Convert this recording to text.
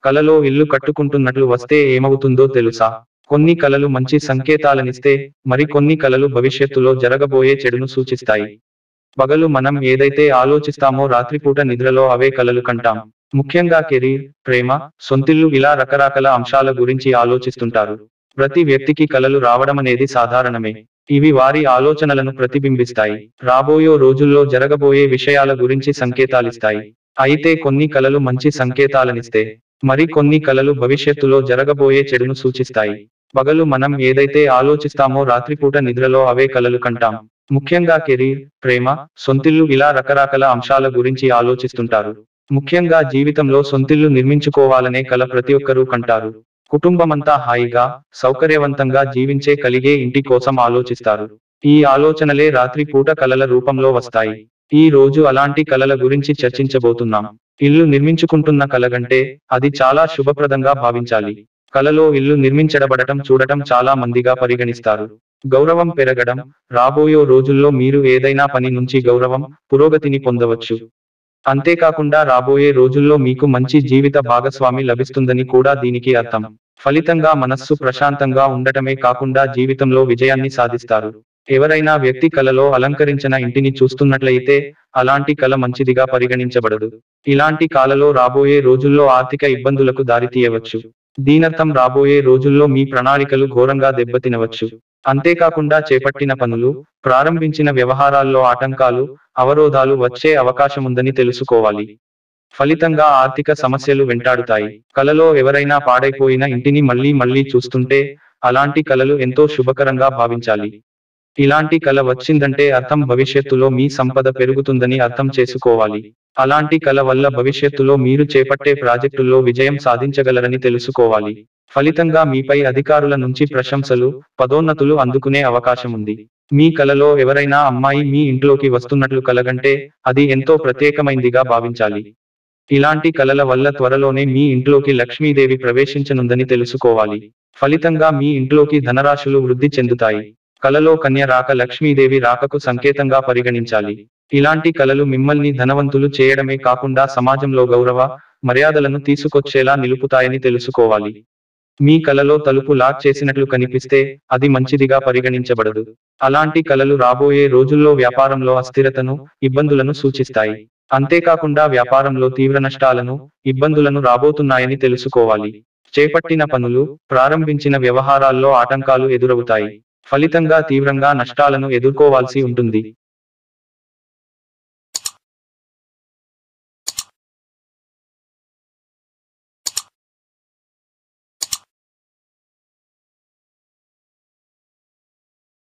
కలలో ఇల్లు కట్టుకుంటున్నట్లు వస్తే ఏమవుతుందో తెలుసా కొన్ని కలలు మంచి సంకేతాలనిస్తే మరి కొన్ని కలలు భవిష్యత్తులో జరగబోయే చెడును సూచిస్తాయి పగలు మనం ఏదైతే ఆలోచిస్తామో రాత్రిపూట నిద్రలో అవే కలలు కంటాం ముఖ్యంగా కెరీర్ ప్రేమ సొంతిల్లు ఇలా రకరకాల అంశాల గురించి ఆలోచిస్తుంటారు ప్రతి వ్యక్తికి కలలు రావడమనేది సాధారణమే ఇవి వారి ఆలోచనలను ప్రతిబింబిస్తాయి రాబోయే రోజుల్లో జరగబోయే విషయాల గురించి సంకేతాలిస్తాయి అయితే కొన్ని కలలు మంచి సంకేతాలనిస్తే మరి కొన్ని కలలు భవిష్యత్తులో జరగబోయే చెడును సూచిస్తాయి పగలు మనం ఏదైతే ఆలోచిస్తామో రాత్రిపూట నిద్రలో అవే కలలు కంటాం ముఖ్యంగా కెరీర్ ప్రేమ సొంతిల్లు ఇలా రకరకాల అంశాల గురించి ఆలోచిస్తుంటారు ముఖ్యంగా జీవితంలో సొంతిల్లు నిర్మించుకోవాలనే కల ప్రతి ఒక్కరూ కంటారు కుటుంబమంతా హాయిగా సౌకర్యవంతంగా జీవించే కలిగే ఇంటి కోసం ఆలోచిస్తారు ఈ ఆలోచనలే రాత్రి పూట కలల రూపంలో వస్తాయి ఈ రోజు అలాంటి కలల గురించి చర్చించబోతున్నాం ఇల్లు నిర్మించుకుంటున్న కలగంటే అది చాలా శుభప్రదంగా భావించాలి కలలో ఇల్లు నిర్మించడబడటం చూడటం చాలా మందిగా పరిగణిస్తారు గౌరవం పెరగడం రాబోయే రోజుల్లో మీరు ఏదైనా పని నుంచి గౌరవం పురోగతిని పొందవచ్చు అంతేకాకుండా రాబోయే రోజుల్లో మీకు మంచి జీవిత భాగస్వామి లభిస్తుందని కూడా దీనికి అర్థం ఫలితంగా మనస్సు ప్రశాంతంగా ఉండటమే కాకుండా జీవితంలో విజయాన్ని సాధిస్తారు ఎవరైనా వ్యక్తి కలలో అలంకరించిన ఇంటిని చూస్తున్నట్లయితే అలాంటి కల మంచిదిగా పరిగణించబడదు ఇలాంటి కాలలో రాబోయే రోజుల్లో ఆర్థిక ఇబ్బందులకు దారితీయవచ్చు దీనర్థం రాబోయే రోజుల్లో మీ ప్రణాళికలు ఘోరంగా దెబ్బతినవచ్చు అంతేకాకుండా చేపట్టిన పనులు ప్రారంభించిన వ్యవహారాల్లో ఆటంకాలు అవరోధాలు వచ్చే అవకాశముందని తెలుసుకోవాలి ఫలితంగా ఆర్థిక సమస్యలు వెంటాడుతాయి కలలో ఎవరైనా పాడైపోయిన ఇంటిని మళ్ళీ మళ్ళీ చూస్తుంటే అలాంటి కలలు ఎంతో శుభకరంగా భావించాలి ఇలాంటి కల వచ్చిందంటే అర్థం భవిష్యత్తులో మీ సంపద పెరుగుతుందని అర్థం చేసుకోవాలి అలాంటి కల వల్ల భవిష్యత్తులో మీరు చేపట్టే ప్రాజెక్టుల్లో విజయం సాధించగలరని తెలుసుకోవాలి ఫలితంగా మీపై అధికారుల నుంచి ప్రశంసలు పదోన్నతులు అందుకునే అవకాశముంది మీ కలలో ఎవరైనా అమ్మాయి మీ ఇంట్లోకి వస్తున్నట్లు కలగంటే అది ఎంతో ప్రత్యేకమైందిగా భావించాలి ఇలాంటి కలల వల్ల త్వరలోనే మీ ఇంట్లోకి లక్ష్మీదేవి ప్రవేశించనుందని తెలుసుకోవాలి ఫలితంగా మీ ఇంట్లోకి ధనరాశులు వృద్ధి చెందుతాయి కలలో కన్య రాక లక్ష్మీదేవి రాకకు సంకేతంగా పరిగణించాలి ఇలాంటి కలలు మిమ్మల్ని ధనవంతులు చేయడమే కాకుండా సమాజంలో గౌరవ మర్యాదలను తీసుకొచ్చేలా నిలుపుతాయని తెలుసుకోవాలి మీ కలలో తలుపు లాక్ చేసినట్లు కనిపిస్తే అది మంచిదిగా పరిగణించబడదు అలాంటి కలలు రాబోయే రోజుల్లో వ్యాపారంలో అస్థిరతను ఇబ్బందులను సూచిస్తాయి అంతేకాకుండా వ్యాపారంలో తీవ్ర నష్టాలను ఇబ్బందులను రాబోతున్నాయని తెలుసుకోవాలి చేపట్టిన పనులు ప్రారంభించిన వ్యవహారాల్లో ఆటంకాలు ఎదురవుతాయి ఫలితంగా తీవ్రంగా నష్టాలను ఎదుర్కోవాల్సి ఉంటుంది